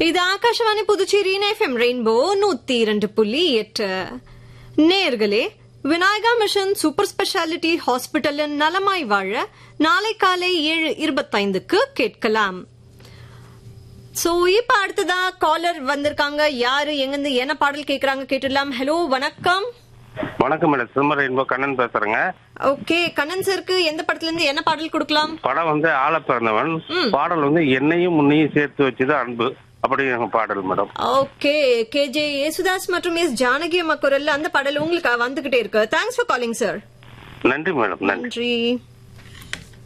இது Akashvani Puducherry FM rainbow நூத்தி இரண்டு புள்ளி எட்டு நேர்களே விநாயகா மிஷன் சூப்பர் ஸ்பெஷாலிட்டி ஹாஸ்பிட்டலின் நலமாய் வாழ நாளை காலை ஏழு இருபத்தைந்துக்கு கேட்கலாம் சோ இப்ப அடுத்ததா காலர் வந்திருக்காங்க யாரு எங்கிருந்து என்ன பாடல் கேக்குறாங்க கேட்டுடலாம் ஹலோ வணக்கம் வணக்கம் மேடம் சிம்மர் ரெயின்போ கண்ணன் பேசுறேங்க ஓகே கண்ணன் சருக்கு எந்த படத்துல இருந்து என்ன பாடல் கொடுக்கலாம் படம் வந்து ஆள பிறந்தவன் பாடல் வந்து என்னையும் முன்னையும் சேர்த்து வச்சது அன்பு அப்படிங்கிற பாடல் மேடம் ஓகே கேஜே யேசுதாஸ் மற்றும் எஸ் ஜானகி அம்மா குரல்ல அந்த பாடல் உங்களுக்கு வந்துகிட்டே இருக்கு தேங்க்ஸ் ஃபார் காலிங் சார் நன்றி மேடம் நன்றி நன்றி